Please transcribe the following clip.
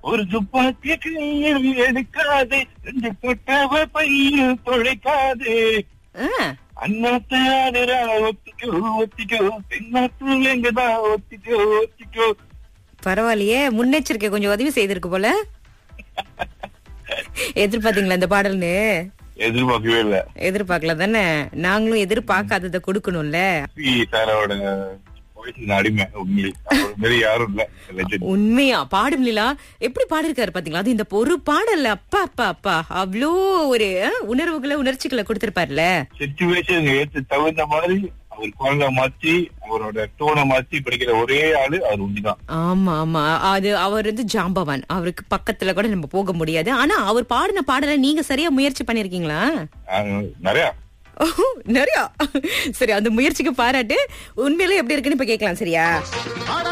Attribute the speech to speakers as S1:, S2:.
S1: ஒரு துப்பாக்கி கையில் எடுக்காதே ரெண்டு கொட்டவ பையில் தொலைக்காதே
S2: ஆ,
S1: அண்ணாத்த ஆடுறா ஒத்திக்கோ ஒத்திக்கோ பெண்ணாத்து எங்கதா ஒத்திக்கோ ஒத்திக்கோ
S2: பரவாயில்லையே முன்னெச்சரிக்கை கொஞ்சம் உதவி செய்திருக்கு போல எதிர்பார்த்தீங்களா இந்த பாடல்னு
S1: எதிர்பார்க்கவே இல்ல
S2: எதிர்பார்க்கல தானே நாங்களும் எதிர்பார்க்காததை கொடுக்கணும்ல
S1: பி சாரோட வாய்ஸ் அடிமை உண்மையிலே அவர் மாரி யாரும் இல்ல legend.
S2: உண்மையா பாடும் லீலா எப்படி பாடிருக்காரு பாத்தீங்களா அது இந்த ஒரு பாடல்ல அப்பா அப்பா அப்பா அவ்வளோ ஒரு அஹ், உணர்வுகளை உணர்ச்சிகளை கொடுத்திருப்பார்ல
S1: சுச்சுவேஷன் ஏத்து தகுந்த மாதிரி அவர் குரலை மாத்தி அவரோட டோனை மாத்தி படிக்கிற ஒரே ஆளு அவர் உண்டிதான்
S2: ஆமா ஆமா அது அவர் வந்து ஜாம்பவான் அவருக்கு பக்கத்துல கூட நம்ம போக முடியாது ஆனா அவர் பாடின பாடலை நீங்க சரியா முயற்சி பண்ணிருக்கீங்களா
S1: ஆஹ் நிறைய
S2: ஓ, நிறையா சரி அந்த முயற்சிக்கு பாராட்டு உண்மையிலே எப்படி இருக்குன்னு இப்ப கேட்கலாம் சரியா